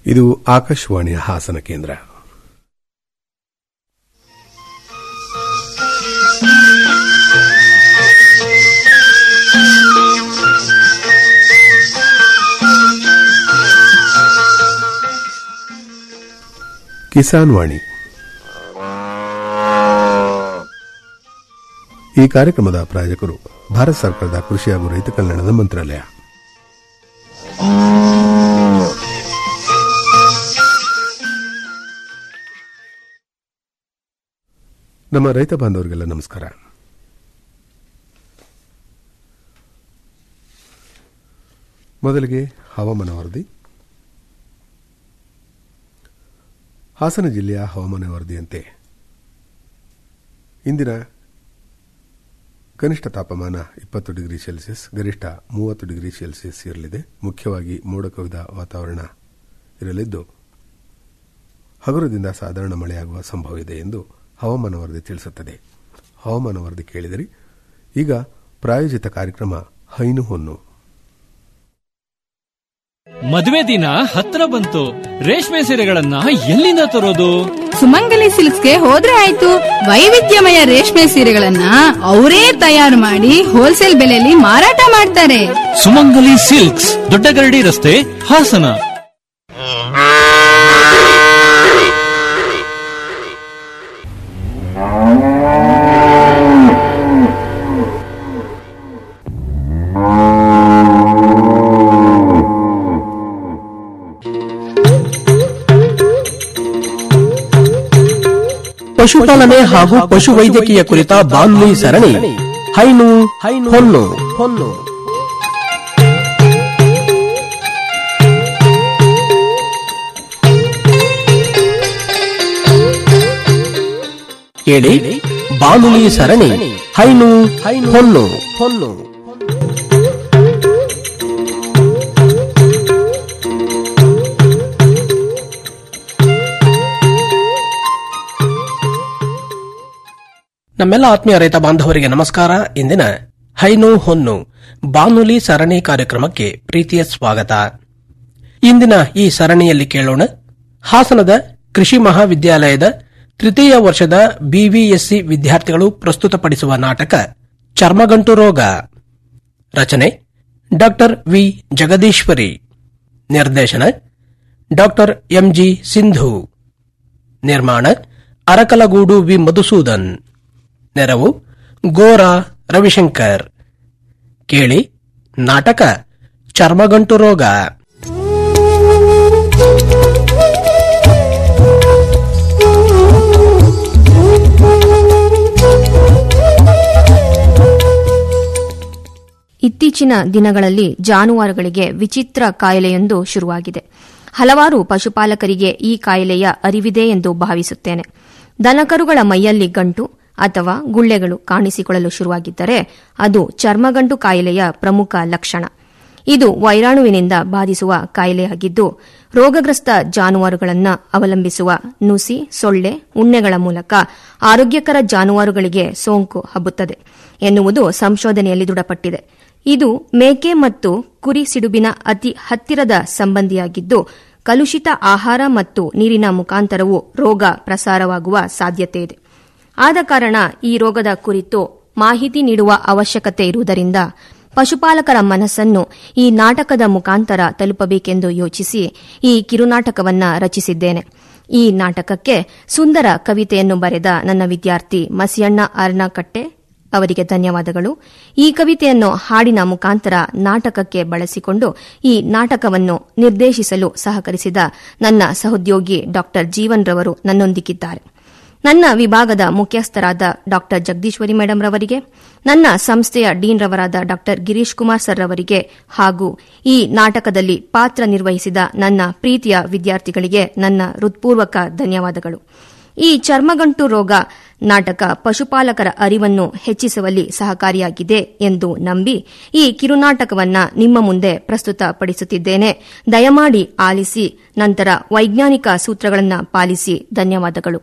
ಇದು ಆಕಾಶವಾಣಿಯ ಹಾಸನ ಕೇಂದ್ರ ಕಿಸಾನ್ ವಾಣಿ ಈ ಕಾರ್ಯಕ್ರಮದ ಪ್ರಾಯೋಜಕರು ಭಾರತ ಸರ್ಕಾರದ ಕೃಷಿ ಹಾಗೂ ರೈತ ಕಲ್ಯಾಣದ ಮಂತ್ರಾಲಯ ನಮ್ಮ ರೈತ ಬಾಂಧವರಿಗೆಲ್ಲ ನಮಸ್ಕಾರ ಮೊದಲಿಗೆ ಹವಾಮಾನ ವರದಿ ಹಾಸನ ಜಿಲ್ಲೆಯ ಹವಾಮಾನ ವರದಿಯಂತೆ ಇಂದಿನ ಕನಿಷ್ಠ ತಾಪಮಾನ ಇಪ್ಪತ್ತು ಡಿಗ್ರಿ ಸೆಲ್ಸಿಯಸ್ ಗರಿಷ್ಠ ಮೂವತ್ತು ಡಿಗ್ರಿ ಸೆಲ್ಸಿಯಸ್ ಇರಲಿದೆ ಮುಖ್ಯವಾಗಿ ಮೋಡ ಕವಿದ ವಾತಾವರಣ ಇರಲಿದ್ದು ಹಗುರದಿಂದ ಸಾಧಾರಣ ಮಳೆಯಾಗುವ ಸಂಭವವಿದೆ ಎಂದು ಹವಾಮಾನ ವರದಿ ತಿಳಿಸುತ್ತದೆ ಹವಾಮಾನ ವರದಿ ಕೇಳಿದರೆ ಈಗ ಪ್ರಾಯೋಜಿತ ಕಾರ್ಯಕ್ರಮ ಹೈನು ಹೊನ್ನು ಮದುವೆ ದಿನ ಹತ್ರ ಬಂತು ರೇಷ್ಮೆ ಸೀರೆಗಳನ್ನ ಎಲ್ಲಿಂದ ತರೋದು ಸುಮಂಗಲಿ ಸಿಲ್ಕ್ಸ್ಗೆ ಹೋದ್ರೆ ಆಯ್ತು ವೈವಿಧ್ಯಮಯ ರೇಷ್ಮೆ ಸೀರೆಗಳನ್ನ ಅವರೇ ತಯಾರು ಮಾಡಿ ಹೋಲ್ಸೇಲ್ ಬೆಲೆಯಲ್ಲಿ ಮಾರಾಟ ಮಾಡ್ತಾರೆ ಸುಮಂಗಲಿ ಸಿಲ್ಕ್ಸ್ ದೊಡ್ಡಗರಡಿ ರಸ್ತೆ ಹಾಸನ ಪಶುಪಾಲನೆ ಹಾಗೂ ಪಶುವೈದ್ಯಕೀಯ ಕುರಿತ ಬಾನ್ಲಿ ಸರಣಿ ಹೈನು ಹೊನ್ನು ಹೊನ್ನು ಕೇಳಿ ಬಾನುಲಿ ಸರಣಿ ಹೈನು ಹೊನ್ನು ಹೊನ್ನು ನಮ್ಮೆಲ್ಲ ಆತ್ಮೀಯ ರೈತ ಬಾಂಧವರಿಗೆ ನಮಸ್ಕಾರ ಇಂದಿನ ಹೈನು ಹೊನ್ನು ಬಾನುಲಿ ಸರಣಿ ಕಾರ್ಯಕ್ರಮಕ್ಕೆ ಪ್ರೀತಿಯ ಸ್ವಾಗತ ಇಂದಿನ ಈ ಸರಣಿಯಲ್ಲಿ ಕೇಳೋಣ ಹಾಸನದ ಕೃಷಿ ಮಹಾವಿದ್ಯಾಲಯದ ತೃತೀಯ ವರ್ಷದ ಬಿವಿಎಸ್ಸಿ ವಿದ್ಯಾರ್ಥಿಗಳು ಪ್ರಸ್ತುತಪಡಿಸುವ ನಾಟಕ ಚರ್ಮಗಂಟು ರೋಗ ರಚನೆ ಡಾಕ್ಟರ್ ವಿ ಜಗದೀಶ್ವರಿ ನಿರ್ದೇಶನ ಡಾಕ್ಟರ್ ಎಂಜಿ ಸಿಂಧು ನಿರ್ಮಾಣ ಅರಕಲಗೂಡು ವಿ ಮಧುಸೂದನ್ ನೆರವು ಗೋರಾ ರವಿಶಂಕರ್ ಕೇಳಿ ನಾಟಕ ಚರ್ಮಗಂಟು ರೋಗ ಇತ್ತೀಚಿನ ದಿನಗಳಲ್ಲಿ ಜಾನುವಾರುಗಳಿಗೆ ವಿಚಿತ್ರ ಕಾಯಿಲೆಯೊಂದು ಶುರುವಾಗಿದೆ ಹಲವಾರು ಪಶುಪಾಲಕರಿಗೆ ಈ ಕಾಯಿಲೆಯ ಅರಿವಿದೆ ಎಂದು ಭಾವಿಸುತ್ತೇನೆ ದನಕರುಗಳ ಮೈಯಲ್ಲಿ ಗಂಟು ಅಥವಾ ಗುಳ್ಳೆಗಳು ಕಾಣಿಸಿಕೊಳ್ಳಲು ಶುರುವಾಗಿದ್ದರೆ ಅದು ಚರ್ಮಗಂಟು ಕಾಯಿಲೆಯ ಪ್ರಮುಖ ಲಕ್ಷಣ ಇದು ವೈರಾಣುವಿನಿಂದ ಬಾಧಿಸುವ ಕಾಯಿಲೆಯಾಗಿದ್ದು ರೋಗಗ್ರಸ್ತ ಜಾನುವಾರುಗಳನ್ನು ಅವಲಂಬಿಸುವ ನುಸಿ ಸೊಳ್ಳೆ ಉಣ್ಣೆಗಳ ಮೂಲಕ ಆರೋಗ್ಯಕರ ಜಾನುವಾರುಗಳಿಗೆ ಸೋಂಕು ಹಬ್ಬುತ್ತದೆ ಎನ್ನುವುದು ಸಂಶೋಧನೆಯಲ್ಲಿ ದೃಢಪಟ್ಟಿದೆ ಇದು ಮೇಕೆ ಮತ್ತು ಕುರಿ ಸಿಡುಬಿನ ಅತಿ ಹತ್ತಿರದ ಸಂಬಂಧಿಯಾಗಿದ್ದು ಕಲುಷಿತ ಆಹಾರ ಮತ್ತು ನೀರಿನ ಮುಖಾಂತರವೂ ರೋಗ ಪ್ರಸಾರವಾಗುವ ಸಾಧ್ಯತೆ ಇದೆ ಆದ ಕಾರಣ ಈ ರೋಗದ ಕುರಿತು ಮಾಹಿತಿ ನೀಡುವ ಅವಶ್ಯಕತೆ ಇರುವುದರಿಂದ ಪಶುಪಾಲಕರ ಮನಸ್ಸನ್ನು ಈ ನಾಟಕದ ಮುಖಾಂತರ ತಲುಪಬೇಕೆಂದು ಯೋಚಿಸಿ ಈ ಕಿರುನಾಟಕವನ್ನ ರಚಿಸಿದ್ದೇನೆ ಈ ನಾಟಕಕ್ಕೆ ಸುಂದರ ಕವಿತೆಯನ್ನು ಬರೆದ ನನ್ನ ವಿದ್ಯಾರ್ಥಿ ಮಸಿಯಣ್ಣ ಅರ್ನಕಟ್ಟೆ ಅವರಿಗೆ ಧನ್ಯವಾದಗಳು ಈ ಕವಿತೆಯನ್ನು ಹಾಡಿನ ಮುಖಾಂತರ ನಾಟಕಕ್ಕೆ ಬಳಸಿಕೊಂಡು ಈ ನಾಟಕವನ್ನು ನಿರ್ದೇಶಿಸಲು ಸಹಕರಿಸಿದ ನನ್ನ ಸಹೋದ್ಯೋಗಿ ಡಾ ಜೀವನ್ ರವರು ನನ್ನೊಂದಿಗಿದ್ದಾರೆ ನನ್ನ ವಿಭಾಗದ ಮುಖ್ಯಸ್ಥರಾದ ಡಾ ಜಗದೀಶ್ವರಿ ಮೇಡಂ ರವರಿಗೆ ನನ್ನ ಸಂಸ್ಥೆಯ ಡೀನ್ ರವರಾದ ಡಾ ಗಿರೀಶ್ ಕುಮಾರ್ ಸರ್ ರವರಿಗೆ ಹಾಗೂ ಈ ನಾಟಕದಲ್ಲಿ ಪಾತ್ರ ನಿರ್ವಹಿಸಿದ ನನ್ನ ಪ್ರೀತಿಯ ವಿದ್ಯಾರ್ಥಿಗಳಿಗೆ ನನ್ನ ಹೃತ್ಪೂರ್ವಕ ಧನ್ಯವಾದಗಳು ಈ ಚರ್ಮಗಂಟು ರೋಗ ನಾಟಕ ಪಶುಪಾಲಕರ ಅರಿವನ್ನು ಹೆಚ್ಚಿಸುವಲ್ಲಿ ಸಹಕಾರಿಯಾಗಿದೆ ಎಂದು ನಂಬಿ ಈ ಕಿರುನಾಟಕವನ್ನ ನಿಮ್ಮ ಮುಂದೆ ಪ್ರಸ್ತುತಪಡಿಸುತ್ತಿದ್ದೇನೆ ದಯಮಾಡಿ ಆಲಿಸಿ ನಂತರ ವೈಜ್ಞಾನಿಕ ಸೂತ್ರಗಳನ್ನು ಪಾಲಿಸಿ ಧನ್ಯವಾದಗಳು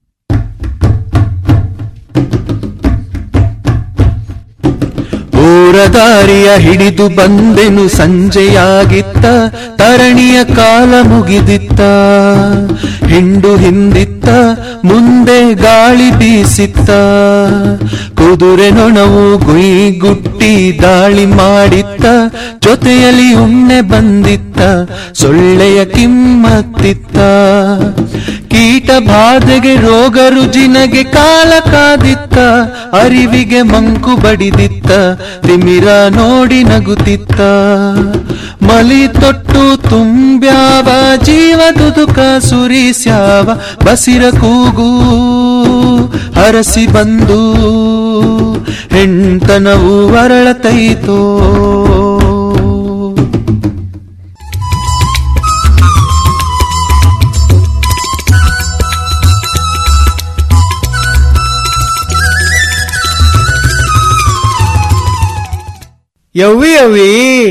ಊರ ದೂರದಾರಿಯ ಹಿಡಿದು ಬಂದೆನು ಸಂಜೆಯಾಗಿತ್ತ ತರಣಿಯ ಕಾಲ ಮುಗಿದಿತ್ತ ಹಿಂಡು ಹಿಂದಿತ್ತ ಮುಂದೆ ಗಾಳಿ ಬೀಸಿತ್ತ ಕುದುರೆ ನೊಣವು ಗುಯ್ಗುಟ್ಟಿ ದಾಳಿ ಮಾಡಿತ್ತ ಜೊತೆಯಲ್ಲಿ ಉಣ್ಣೆ ಬಂದಿತ್ತ ಸೊಳ್ಳೆಯ ಕಿಮ್ಮತ್ತಿತ್ತ ಕೀಟ ಬಾಧೆಗೆ ರೋಗ ರುಜಿನಗೆ ಕಾಲ ಕಾದಿತ್ತ ಅರಿವಿಗೆ ಮಂಕು ಬಡಿದಿತ್ತ ತಿಮಿರ ನೋಡಿ ನಗುತ್ತಿತ್ತ ಮಲಿ ತೊಟ್ಟು ತುಂಬ್ಯಾವ ಜೀವ ದುದುಕ ಸುರಿಸ್ಯಾವ ಬಸಿರ ಕೂಗು ಹರಸಿ ಬಂದು ಹೆಣ್ತನವು ಅರಳತೈತೋ ಯವ್ವಿ ಯವ್ವಿ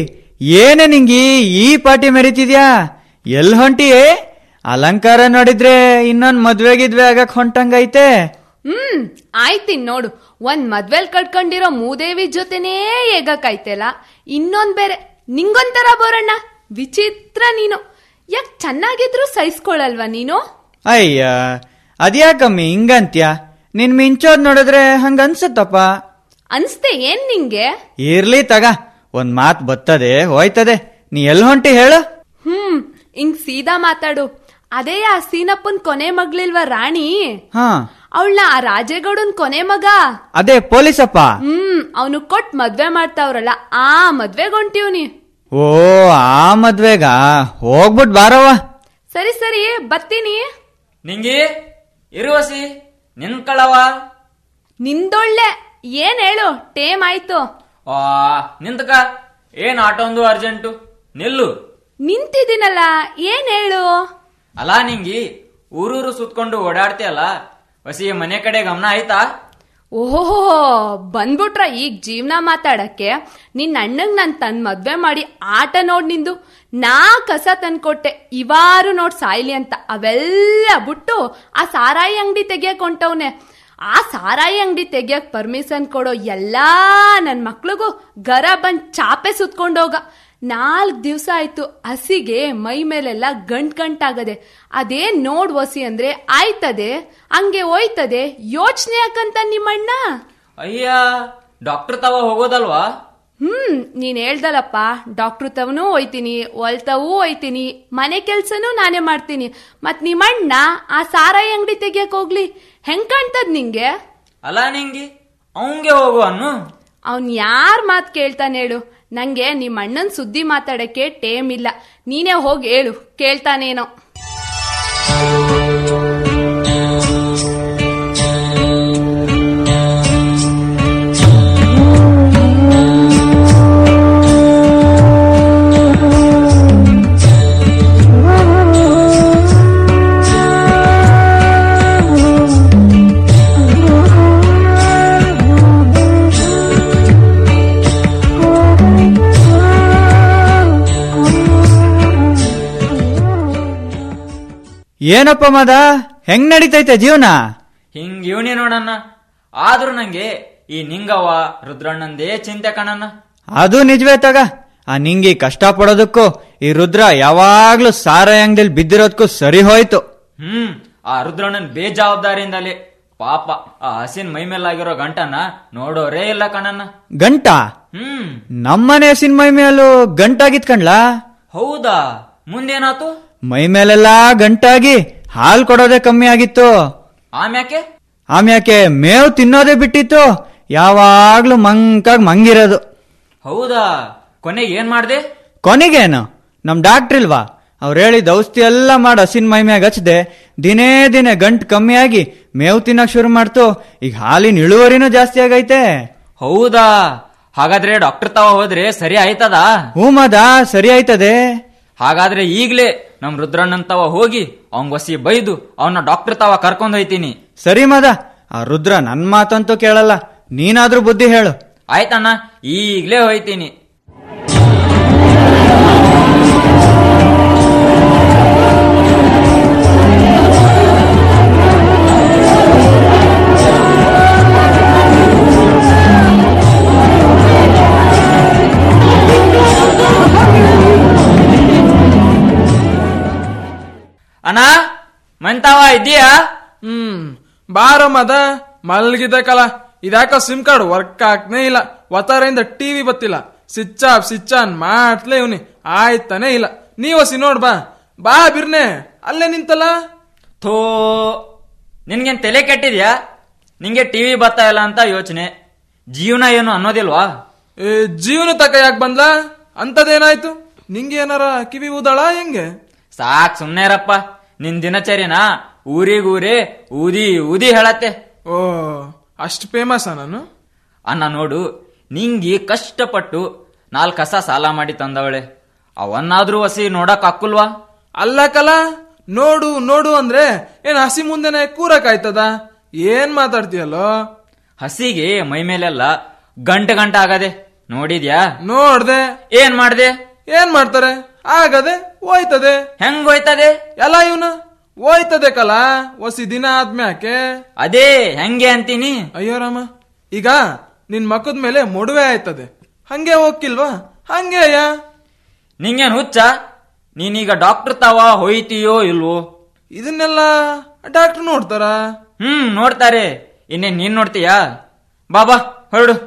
ಏನ ನಿಂಗಿ ಈ ಪಾಟಿ ಮೆರಿತಿದ್ಯಾ ಎಲ್ ಹೊಂಟಿಯೇ ಅಲಂಕಾರ ನೋಡಿದ್ರೆ ಇನ್ನೊಂದ್ ಮದ್ವೆಗಿದ್ವೆ ಆಗಕ್ ಹೊಂಟಂಗೈತೆ ಹ್ಮ್ ಆಯ್ತಿನ್ ನೋಡು ಒಂದ್ ಮದ್ವೆಲ್ ಕಟ್ಕೊಂಡಿರೋ ಮೂದೇವಿ ಜೊತೆನೇ ಏಗಕ್ಕಾಯ್ತಲ್ಲ ಇನ್ನೊಂದ್ ಬೇರೆ ನಿಂಗೊಂಥರ ಬೋರಣ್ಣ ವಿಚಿತ್ರ ನೀನು ಯಾಕ್ ಚೆನ್ನಾಗಿದ್ರು ಸಹಿಸ್ಕೊಳಲ್ವಾ ನೀನು ಅಯ್ಯ ಅದ್ಯಾಕಮ್ಮಿ ಹಿಂಗಂತ್ಯ ನಿನ್ ಮಿಂಚೋದ್ ನೋಡಿದ್ರೆ ಹಂಗ ಅನ್ಸತ್ತಪ್ಪ ಅನ್ಸ್ತೆ ಏನ್ ನಿಂಗೆ ಇರ್ಲಿ ತಗ ಒಂದ್ ಮಾತ್ ಬರ್ತದೆ ಹೋಯ್ತದೆ ನೀ ಎಲ್ ಹೊಂಟಿ ಹೇಳು ಹ್ಮ್ ಹಿಂಗ್ ಸೀದಾ ಮಾತಾಡು ಅದೇ ಆ ಸೀನಪ್ಪನ್ ಕೊನೆ ಮಗ್ಳಿಲ್ವಾ ರಾಣಿ ಹಾ ಅವಳನ್ನ ಆ ರಾಜೇಗೌಡನ್ ಕೊನೆ ಮಗ ಅದೇ ಪೊಲೀಸಪ್ಪ ಹ್ಮ್ ಅವನು ಕೊಟ್ ಮದ್ವೆ ಮಾಡ್ತಾವ್ರಲ್ಲ ಆ ಮದ್ವೆಗೊಂಟಿವ್ನಿ ಓ ಆ ಮದ್ವೆಗ ಹೋಗ್ಬಿಟ್ ಬಾರವ್ವ ಸರಿ ಸರಿ ಬತ್ತೀನಿ ನಿಂಗಿ ಇರುವಸಿ ನಿನ್ಕಳವ ನಿಂದೊಳ್ಳೆ ಏನ್ ಹೇಳು ಟೇಮ್ ಆಯ್ತು ಆ ನಿಂತಕ ಏನ್ ಆಟೊಂದು ಅರ್ಜೆಂಟು ನಿಲ್ಲು ನಿಂತಿದ್ದೀನಲ್ಲ ಏನ್ ಹೇಳು ಅಲ್ಲ ನಿಂಗಿ ಊರೂರು ಸುತ್ಕೊಂಡು ಓಡಾಡ್ತೀಯಲ್ಲ ವಸಿ ಮನೆ ಕಡೆ ಗಮನ ಆಯ್ತಾ ಓಹೋ ಬಂದ್ಬಿಟ್ರ ಈಗ ಜೀವನ ಮಾತಾಡಕ್ಕೆ ನಿನ್ನ ಅಣ್ಣಂಗ್ ನಾನ್ ತನ್ ಮದ್ವೆ ಮಾಡಿ ಆಟ ನೋಡ್ ನಿಂದು ನಾ ಕಸ ತಂದ್ಕೊಟ್ಟೆ ಇವಾರು ನೋಡ್ ಸಾಯ್ಲಿ ಅಂತ ಅವೆಲ್ಲ ಬಿಟ್ಟು ಆ ಸಾರಾಯಿ ಅಂಗಡಿ ತೆಗಿಯಕ್ ಹೊಂಟವ್ನೆ ಆ ಸಾರಾಯಿ ಅಂಗಡಿ ತೆಗಿಯಕ್ ಪರ್ಮಿಷನ್ ಕೊಡೋ ಎಲ್ಲಾ ನನ್ ಮಕ್ಳಿಗೂ ಗರ ಬಂದ್ ಚಾಪೆ ಸುತ್ಕೊಂಡೋಗ ನಾಲ್ಕ್ ದಿವ್ಸ ಆಯ್ತು ಹಸಿಗೆ ಮೈ ಮೇಲೆಲ್ಲ ಗಂಟ್ ಗಂಟಾಗದೆ ಅದೇ ನೋಡ್ ಒಸಿ ಅಂದ್ರೆ ಆಯ್ತದೆ ಹಂಗೆ ಹೋಯ್ತದೆ ಯೋಚನೆ ಯಾಕಂತ ನಿಮ್ಮಣ್ಣ ಅಯ್ಯ ಡಾಕ್ಟರ್ ತವ ಹೋಗೋದಲ್ವಾ ಹ್ಮ್ ನೀನ್ ಹೇಳ್ದಲ್ಲಪ್ಪ ಡಾಕ್ಟ್ರು ತವನೂ ಹೋಯ್ತೀನಿ ಹೊಲ್ತವೂ ಹೋಯ್ತೀನಿ ಮನೆ ಕೆಲ್ಸನೂ ನಾನೇ ಮಾಡ್ತೀನಿ ಮತ್ ನಿಮ್ಮಣ್ಣ ಆ ಸಾರಾಯಿ ಅಂಗಡಿ ತೆಗಿಯಕ್ ಹೋಗ್ಲಿ ಹೆಂಗ್ ಕಾಣ್ತದ್ ನಿಂಗೆ ಅಲ್ಲ ನಿಂಗಿ ಅವಂಗೆ ಹೋಗು ಅನ್ನು ಅವ್ನ್ ಯಾರ್ ಮಾತ್ ಕೇಳ್ತಾನೆ ಹೇಳು ನಂಗೆ ನಿಮ್ಮ ಅಣ್ಣನ್ ಸುದ್ದಿ ಮಾತಾಡಕ್ಕೆ ಟೇಮ್ ಇಲ್ಲ ನೀನೇ ಹೋಗಿ ಹೇಳು ಕೇಳ್ತಾನೇನೋ ಏನಪ್ಪ ಮದ ಹೆಂಗ್ ನಡೀತೈತೆ ಜೀವನ ಹಿಂಗ್ ಇವನೇ ನೋಡಣ್ಣ ಆದ್ರೂ ನಂಗೆ ಈ ನಿಂಗವ್ವ ರುದ್ರಣ್ಣಂದೇ ಚಿಂತೆ ಕಣಣ್ಣ ಅದು ನಿಜವೇ ತಗ ಆ ನಿಂಗಿ ಕಷ್ಟ ಪಡೋದಕ್ಕೂ ಈ ರುದ್ರ ಯಾವಾಗ್ಲೂ ಸಾರಾಯಿ ಅಂಗಡಿಲಿ ಬಿದ್ದಿರೋದಕ್ಕೂ ಸರಿ ಹೋಯ್ತು ಹ್ಮ್ ಆ ರುದ್ರಣ್ಣನ್ ಬೇಜವಾಬ್ದಾರಿಯಿಂದಲೇ ಪಾಪ ಆ ಹಸಿನ್ ಮೈ ಮೇಲಾಗಿರೋ ಗಂಟನ ನೋಡೋರೇ ಇಲ್ಲ ಕಣಣ್ಣ ಗಂಟ ಹ್ಮ್ ನಮ್ಮನೆ ಸಿನಿಮೈ ಮೇಲೂ ಗಂಟಾಗಿತ್ ಕಣ್ಲಾ ಹೌದಾ ಮುಂದೇನಾತು ಮೈ ಮೇಲೆಲ್ಲ ಗಂಟಾಗಿ ಹಾಲ್ ಕೊಡೋದೇ ಕಮ್ಮಿ ಆಗಿತ್ತು ಆಮ್ಯಾಕೆ ಆಮ್ಯಾಕೆ ಮೇವ್ ತಿನ್ನೋದೇ ಬಿಟ್ಟಿತ್ತು ಯಾವಾಗ್ಲೂ ಮಂಕಾಗ್ ಮಂಗಿರೋದು ಹೌದಾ ಕೊನೆಗೆ ಏನ್ ಮಾಡ್ದೆ ಕೊನೆಗೇನು ನಮ್ ಡಾಕ್ಟ್ರ್ ಇಲ್ವಾ ಅವ್ರು ಹೇಳಿದ ಔಷಧಿ ಎಲ್ಲ ಮಾಡಿ ಹಸಿನ್ ಮೈ ಮ್ಯಾಗ ಹಚ್ದೆ ದಿನೇ ದಿನೇ ಗಂಟ್ ಕಮ್ಮಿ ಆಗಿ ಮೇವ್ ತಿನ್ನಕ್ ಶುರು ಮಾಡ್ತು ಈಗ ಹಾಲಿನ ಇಳುವರಿನೂ ಜಾಸ್ತಿ ಆಗೈತೆ ಹೌದಾ ಹಾಗಾದ್ರೆ ಡಾಕ್ಟರ್ ತಾವ ಹೋದ್ರೆ ಸರಿ ಆಯ್ತದ ಹ್ಞೂ ಮದ ಸರಿ ಆಯ್ತದೆ ಹಾಗಾದ್ರೆ ಈಗ್ಲೇ ನಮ್ ರುದ್ರಣ್ಣನ್ ತವ ಹೋಗಿ ಅವಂಗ್ ವಸಿ ಬೈದು ಅವನ ಡಾಕ್ಟರ್ ತಾವ ಕರ್ಕೊಂಡ್ ಹೋಯ್ತೀನಿ ಸರಿ ಮದ ಆ ರುದ್ರ ನನ್ ಮಾತಂತೂ ಕೇಳಲ್ಲ ನೀನಾದ್ರೂ ಬುದ್ಧಿ ಹೇಳು ಆಯ್ತಣ್ಣ ಈಗ್ಲೇ ಹೋಯ್ತೀನಿ ಅಣ್ಣ ಮಂತಾವ ಇದೀಯಾ ಹ್ಮ್ ಬಾರೋ ಮದ ಮಲ್ಗಿದ್ದೆ ಕಲ ಇದ್ಯಾಕೋ ಸಿಮ್ ಕಾರ್ಡ್ ವರ್ಕ್ ಆಗ್ನೇ ಇಲ್ಲ ಒತ್ತಾರೆಯಿಂದ ಟಿವಿ ಬತ್ತಿಲ್ಲ ಸ್ವಿಚ್ ಆಫ್ ಸ್ವಿಚ್ ಆನ್ ಮಾಡ್ಲೇ ಇವ್ನಿ ಆಯ್ತಾನೆ ಇಲ್ಲ ನೀವಸಿ ನೋಡ್ ಬಾ ಬಾ ಬಿರ್ನೆ ಅಲ್ಲೇ ನಿಂತಲ್ಲ ಥೋ ನಿನ್ಗೇನ್ ತಲೆ ಕೆಟ್ಟಿದ್ಯಾ ನಿಂಗೆ ಟಿವಿ ಬರ್ತಾ ಇಲ್ಲ ಅಂತ ಯೋಚನೆ ಜೀವನ ಏನು ಅನ್ನೋದಿಲ್ವಾ ಏ, ಜೀವನ ತಕ ಯಾಕೆ ಬಂದ್ಲ ಅಂತದೇನಾಯ್ತು ನಿಂಗೆ ಏನಾರ ಕಿವಿ ಊದಾಳ ಹೆಂಗೆ ಸಾಕ್ ಸುಮ್ನೆರಪ್ಪ ನಿನ್ ದಿನಚರಿನ ಊರಿಗೂರೇ ಊದಿ ಊದಿ ಹೇಳತ್ತೆ ಓ ಅಷ್ಟು ಫೇಮಸ್ ನಾನು ಅನ್ನ ನೋಡು ನಿಂಗಿ ಕಷ್ಟಪಟ್ಟು ನಾಲ್ಕು ಕಸ ಸಾಲ ಮಾಡಿ ತಂದವಳೆ ಅವನ್ನಾದ್ರೂ ಹಸಿ ನೋಡಕ್ ಹಾಕುಲ್ವಾ ಅಲ್ಲ ಕಲ ನೋಡು ನೋಡು ಅಂದ್ರೆ ಏನ್ ಹಸಿ ಮುಂದೆನೆ ಕೂರಕ್ಕಾಯ್ತದ ಏನ್ ಮಾತಾಡ್ತೀಯಲ್ಲೋ ಹಸಿಗೆ ಮೈ ಮೇಲೆಲ್ಲ ಗಂಟೆ ಗಂಟೆ ಆಗದೆ ನೋಡಿದ್ಯಾ ನೋಡ್ದೆ ಏನ್ ಮಾಡ್ದೆ ಏನ್ ಮಾಡ್ತಾರೆ ಆಗದೆ ಹೋಯ್ತದೆ ಹೆಂಗ್ ಹೋಯ್ತದೆ ಎಲ್ಲ ಇವನ ಹೋಯ್ತದೆ ಕಲ ಒಸಿ ದಿನ ಆದ್ಮ್ಯಾಕೆ ಅದೇ ಹೆಂಗೆ ಅಂತೀನಿ ಅಯ್ಯೋ ರಾಮ ಈಗ ನಿನ್ ಮಕ್ಕದ ಮೇಲೆ ಮೊಡವೆ ಆಯ್ತದೆ ಹಂಗೆ ಹೋಗಿಲ್ವಾ ಹಂಗೆಯ ನಿಂಗೇನ್ ಹುಚ್ಚ ನೀನೀಗ ಡಾಕ್ಟರ್ ತಾವ ಹೋಯ್ತೀಯೋ ಇಲ್ವೋ ಇದನ್ನೆಲ್ಲ ಡಾಕ್ಟರ್ ನೋಡ್ತಾರ ಹ್ಮ್ ನೋಡ್ತಾರೆ ಇನ್ನೇನ್ ನೀನ್ ನೋಡ್ತೀಯಾ ಬಾಬಾ ಹೊರಡು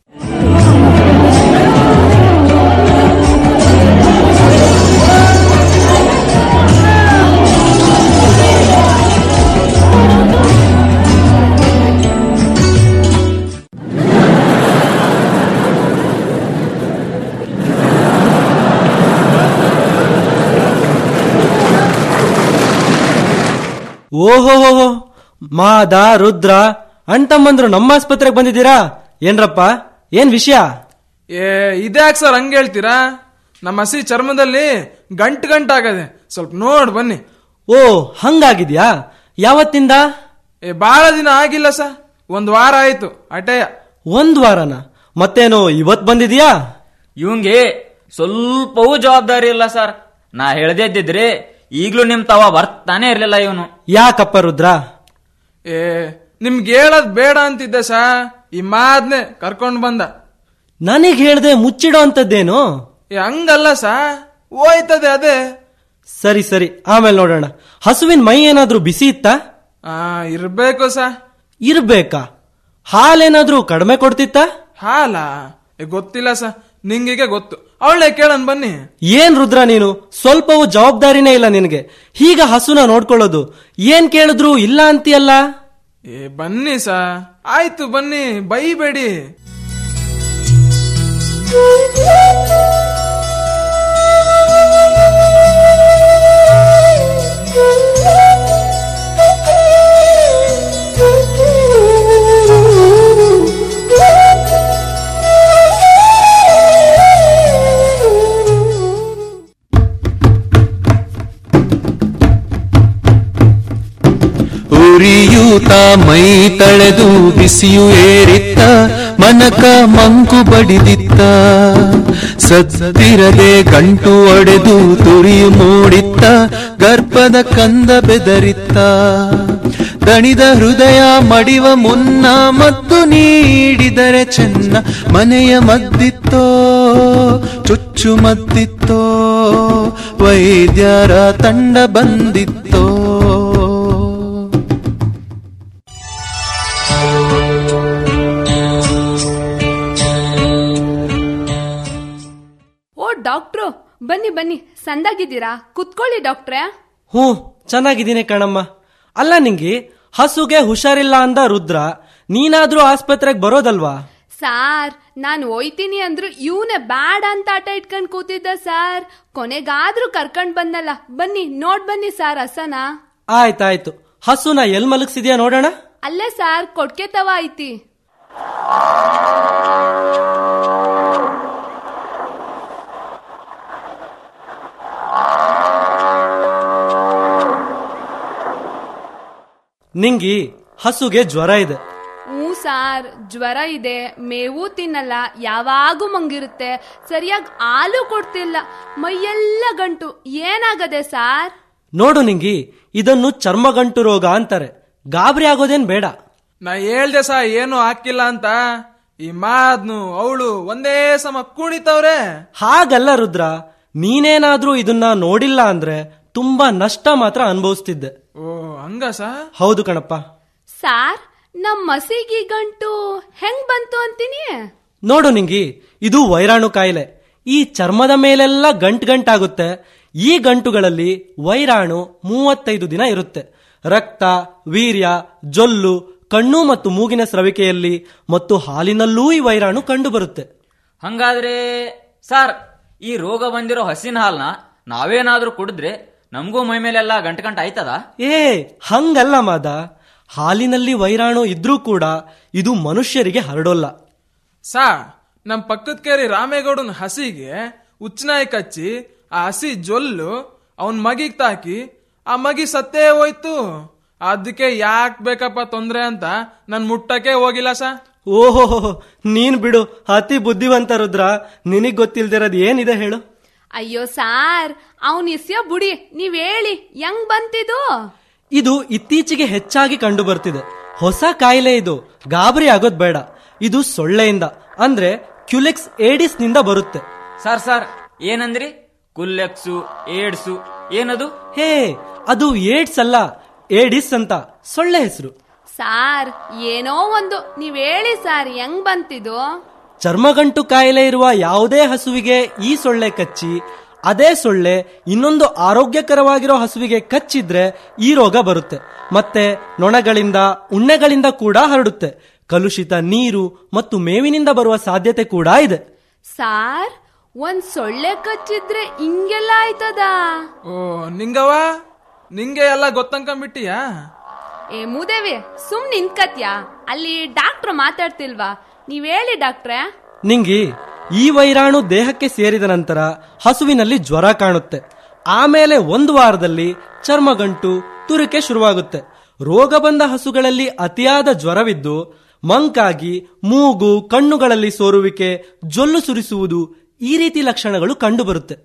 ಓಹೋ ಮಾದ ರುದ್ರ ಅಣ್ತಮ್ಮಂದ್ರು ನಮ್ಮ ಆಸ್ಪತ್ರೆಗೆ ಬಂದಿದ್ದೀರಾ ಏನ್ರಪ್ಪ ಏನ್ ವಿಷಯ ಏ ಇದ್ಯಾಕ್ ಸರ್ ಹಂಗೆ ಹೇಳ್ತೀರಾ ನಮ್ಮ ಹಸಿ ಚರ್ಮದಲ್ಲಿ ಗಂಟು ಗಂಟಾಗದೆ ಸ್ವಲ್ಪ ನೋಡ್ ಬನ್ನಿ ಓ ಹಂಗಾಗಿದ್ಯಾ ಯಾವತ್ತಿಂದ ಏ ಬಾಳ ದಿನ ಆಗಿಲ್ಲ ಸರ್ ಒಂದ್ ವಾರ ಆಯ್ತು ಅಟೆಯ ಒಂದ್ ವಾರನ ಮತ್ತೇನು ಇವತ್ ಬಂದಿದ್ಯಾ ಇವಂಗೆ ಸ್ವಲ್ಪವೂ ಜವಾಬ್ದಾರಿ ಇಲ್ಲ ಸರ್ ನಾ ಹೇಳ್ದೇ ಇದ್ದಿದ್ರೆ ಈಗ್ಲೂ ನಿಮ್ ತವ ಬರ್ತಾನೆ ಇರ್ಲಿಲ್ಲ ಇವನು ಯಾಕಪ್ಪ ರುದ್ರ ಏ ನಿಮ್ಗೆ ಹೇಳದ್ ಬೇಡ ಅಂತಿದ್ದೆ ಸಾ ಈ ಮಾದ್ನೆ ಕರ್ಕೊಂಡ್ ಬಂದ ನನಗ್ ಹೇಳ್ದೆ ಮುಚ್ಚಿಡೋ ಅಂತದ್ದೇನು ಏ ಹಂಗಲ್ಲ ಸಾ ಹೋಯ್ತದೆ ಅದೇ ಸರಿ ಸರಿ ಆಮೇಲೆ ನೋಡೋಣ ಹಸುವಿನ ಮೈ ಏನಾದ್ರೂ ಬಿಸಿ ಇತ್ತಾ ಆ ಇರ್ಬೇಕು ಸಾ ಇರ್ಬೇಕಾ ಹಾಲೇನಾದ್ರೂ ಕಡಿಮೆ ಕೊಡ್ತಿತ್ತ ಹಾಲ ಏ ಗೊತ್ತಿಲ್ಲ ಸಾ ನಿಂಗಿಗೆ ಗೊತ್ತು ಅವಳೆ ಕೇಳನ್ ಬನ್ನಿ ಏನ್ ರುದ್ರ ನೀನು ಸ್ವಲ್ಪವೂ ಜವಾಬ್ದಾರಿನೇ ಇಲ್ಲ ನಿನಗೆ ಹೀಗ ಹಸುನ ನೋಡ್ಕೊಳ್ಳೋದು ಏನ್ ಕೇಳಿದ್ರು ಇಲ್ಲ ಅಂತೀಯಲ್ಲ ಏ ಬನ್ನಿ ಸಾ ಆಯ್ತು ಬನ್ನಿ ಬೈಬೇಡಿ ಉರಿಯೂತ ಮೈ ತಳೆದು ಬಿಸಿಯು ಏರಿತ್ತ ಮನಕ ಮಂಕು ಬಡಿದಿತ್ತ ಸತ್ತಿರದೆ ಗಂಟು ಒಡೆದು ತುರಿಯು ಮೂಡಿತ್ತ ಗರ್ಭದ ಕಂದ ಬೆದರಿತ್ತ ದಣಿದ ಹೃದಯ ಮಡಿವ ಮುನ್ನ ಮತ್ತು ನೀಡಿದರೆ ಚೆನ್ನ ಮನೆಯ ಮದ್ದಿತ್ತೋ ಚುಚ್ಚು ಮದ್ದಿತ್ತೋ ವೈದ್ಯರ ತಂಡ ಬಂದಿತ್ತೋ ಓ ಡಾಕ್ಟ್ರು ಬನ್ನಿ ಬನ್ನಿ ಸಂದಾಗಿದ್ದೀರಾ ಕುತ್ಕೊಳ್ಳಿ ಡಾಕ್ಟ್ರೆ ಹ್ಞೂ ಚೆನ್ನಾಗಿದ್ದೀನಿ ಕಣಮ್ಮ ಅಲ್ಲ ನಿಂಗೆ ಹಸುಗೆ ಹುಷಾರಿಲ್ಲ ಅಂದ ರುದ್ರ ನೀನಾದ್ರೂ ಆಸ್ಪತ್ರೆಗೆ ಬರೋದಲ್ವಾ ಸಾರ್ ನಾನು ಒಯ್ತೀನಿ ಅಂದ್ರು ಇವನೇ ಬ್ಯಾಡ ಅಂತ ಆಟ ಇಟ್ಕೊಂಡ್ ಕೂತಿದ್ದ ಸಾರ್ ಕೊನೆಗಾದ್ರೂ ಕರ್ಕೊಂಡ್ ಬಂದಲ್ಲ ಬನ್ನಿ ನೋಡ್ ಬನ್ನಿ ಸಾರ್ ಹಸನ ಆಯ್ತಾಯ್ತು ಹಸುನ ಎಲ್ ಮಲಗಿಸಿದ್ಯಾ ನೋಡೋಣ ಅಲ್ಲೇ ಸಾರ್ ಕೊಡ್ಕೆ ತವ ಐತಿ ನಿಂಗಿ ಹಸುಗೆ ಜ್ವರ ಇದೆ ಹ್ಞೂ ಸಾರ್ ಜ್ವರ ಇದೆ ಮೇವು ತಿನ್ನಲ್ಲ ಯಾವಾಗೂ ಮಂಗಿರುತ್ತೆ ಸರಿಯಾಗಿ ಹಾಲು ಕೊಡ್ತಿಲ್ಲ ಮೈಯೆಲ್ಲ ಗಂಟು ಏನಾಗದೆ ಸಾರ್ ನೋಡು ನಿಂಗಿ ಇದನ್ನು ಚರ್ಮಗಂಟು ರೋಗ ಅಂತಾರೆ ಗಾಬರಿ ಆಗೋದೇನ್ ಬೇಡ ನಾ ಹೇಳ್ದೆ ಸಾ ಏನು ಹಾಕಿಲ್ಲ ಅಂತ ಈ ಮಾದ್ನು ಅವಳು ಒಂದೇ ಸಮ ಕುಣಿತವ್ರೆ ಹಾಗಲ್ಲ ರುದ್ರ ನೀನೇನಾದ್ರೂ ಇದನ್ನ ನೋಡಿಲ್ಲ ಅಂದ್ರೆ ತುಂಬಾ ನಷ್ಟ ಮಾತ್ರ ಅನುಭವಿಸ್ತಿದ್ದೆ ಓ ಹಂಗ ಸಾ ಹೌದು ಕಣಪ್ಪ ಸಾರ್ ನಮ್ ಮಸಿಗಿ ಗಂಟು ಹೆಂಗ್ ಬಂತು ಅಂತೀನಿ ನೋಡು ನಿಂಗಿ ಇದು ವೈರಾಣು ಕಾಯಿಲೆ ಈ ಚರ್ಮದ ಮೇಲೆಲ್ಲ ಗಂಟ್ ಗಂಟಾಗುತ್ತೆ ಈ ಗಂಟುಗಳಲ್ಲಿ ವೈರಾಣು ಮೂವತ್ತೈದು ದಿನ ಇರುತ್ತೆ ರಕ್ತ ವೀರ್ಯ ಜೊಲ್ಲು ಕಣ್ಣು ಮತ್ತು ಮೂಗಿನ ಸ್ರವಿಕೆಯಲ್ಲಿ ಮತ್ತು ಹಾಲಿನಲ್ಲೂ ಈ ವೈರಾಣು ಕಂಡುಬರುತ್ತೆ ಹಂಗಾದ್ರೆ ಸರ್ ಈ ರೋಗ ಬಂದಿರೋ ಹಸಿನ ಹಾಲ್ನ ನಾವೇನಾದ್ರೂ ಕುಡಿದ್ರೆ ನಮಗೂ ಮೈ ಮೇಲೆಲ್ಲ ಗಂಟು ಗಂಟು ಆಯ್ತದ ಏ ಹಂಗಲ್ಲ ಮಾದ ಹಾಲಿನಲ್ಲಿ ವೈರಾಣು ಇದ್ರೂ ಕೂಡ ಇದು ಮನುಷ್ಯರಿಗೆ ಹರಡೋಲ್ಲ ಸಾ ನಮ್ ಪಕ್ಕದ ಕೇರಿ ರಾಮೇಗೌಡನ ಹಸಿಗೆ ಉಚ್ಚನಾಯಿ ಕಚ್ಚಿ ಆ ಹಸಿ ಜೊಲ್ಲು ಅವನ್ ಮಗಿಗ್ ತಾಕಿ ಆ ಮಗಿ ಸತ್ತೇ ಹೋಯ್ತು ಅದಕ್ಕೆ ಯಾಕ್ ಬೇಕಪ್ಪ ತೊಂದ್ರೆ ಅಂತ ನನ್ ಮುಟ್ಟಕ್ಕೆ ಹೋಗಿಲ್ಲ ಸಾ ಓಹೋ ನೀನ್ ಬಿಡು ಅತಿ ಬುದ್ಧಿವಂತ ರುದ್ರ ನಿನಗ್ ಗೊತ್ತಿಲ್ದಿರೋದ್ ಏನಿದೆ ಹೇಳು ಅಯ್ಯೋ ಸಾರ್ ಅವನ್ ಇಸ್ಯೋ ಬುಡಿ ನೀವ್ ಹೇಳಿ ಹೆಂಗ್ ಬಂತಿದು ಇದು ಇತ್ತೀಚೆಗೆ ಹೆಚ್ಚಾಗಿ ಕಂಡು ಬರ್ತಿದೆ ಹೊಸ ಕಾಯಿಲೆ ಇದು ಗಾಬರಿ ಆಗೋದ್ ಬೇಡ ಇದು ಸೊಳ್ಳೆಯಿಂದ ಅಂದ್ರೆ ಕ್ಯುಲೆಕ್ಸ್ ಏಡಿಸ್ ನಿಂದ ಬರುತ್ತೆ ಸರ್ ಸರ್ ಏನಂದ್ರಿ ಕುಲ್ಲೆಕ್ಸು ಏಡ್ಸು ಏನದು ಹೇ ಅದು ಏಡ್ಸ್ ಅಲ್ಲ ಏಡಿಸ್ ಅಂತ ಸೊಳ್ಳೆ ಹೆಸರು ಸಾರ್ ಏನೋ ಒಂದು ನೀವ್ ಹೇಳಿ ಸಾರ್ ಹೆಂಗ್ ಬಂತಿದು ಚರ್ಮಗಂಟು ಕಾಯಿಲೆ ಇರುವ ಯಾವುದೇ ಹಸುವಿಗೆ ಈ ಸೊಳ್ಳೆ ಕಚ್ಚಿ ಅದೇ ಸೊಳ್ಳೆ ಇನ್ನೊಂದು ಆರೋಗ್ಯಕರವಾಗಿರೋ ಹಸುವಿಗೆ ಕಚ್ಚಿದ್ರೆ ಈ ರೋಗ ಬರುತ್ತೆ ಮತ್ತೆ ನೊಣಗಳಿಂದ ಉಣ್ಣೆಗಳಿಂದ ಕೂಡ ಹರಡುತ್ತೆ ಕಲುಷಿತ ನೀರು ಮತ್ತು ಮೇವಿನಿಂದ ಬರುವ ಸಾಧ್ಯತೆ ಕೂಡ ಇದೆ ಸಾರ್ ಒಂದ್ ಸೊಳ್ಳೆ ಕಚ್ಚಿದ್ರೆ ಹಿಂಗೆಲ್ಲ ಆಯ್ತದ ಓ ನಿಂಗವ ನಿಂಗೆ ಎಲ್ಲ ಗೊತ್ತಂಕೊಂಬಿಟ್ಟಿಯಾ ಏ ಮೂದೇವಿ ಸುಮ್ ನಿಂತ್ಕತ್ಯಾ ಅಲ್ಲಿ ಡಾಕ್ಟ್ರ್ ಮಾತಾಡ್ತಿಲ್ವಾ ನೀವ್ ಹೇಳಿ ಡಾಕ್ಟ್ರೆ ನಿಂಗಿ ಈ ವೈರಾಣು ದೇಹಕ್ಕೆ ಸೇರಿದ ನಂತರ ಹಸುವಿನಲ್ಲಿ ಜ್ವರ ಕಾಣುತ್ತೆ ಆಮೇಲೆ ಒಂದು ವಾರದಲ್ಲಿ ಚರ್ಮಗಂಟು ತುರಿಕೆ ಶುರುವಾಗುತ್ತೆ ರೋಗ ಬಂದ ಹಸುಗಳಲ್ಲಿ ಅತಿಯಾದ ಜ್ವರವಿದ್ದು ಮಂಕಾಗಿ ಮೂಗು ಕಣ್ಣುಗಳಲ್ಲಿ ಸೋರುವಿಕೆ ಜೊಲ್ಲು ಸುರಿಸುವುದು ಈ ರೀತಿ ಲಕ್ಷಣಗಳು ಕಂಡುಬರುತ್ತೆ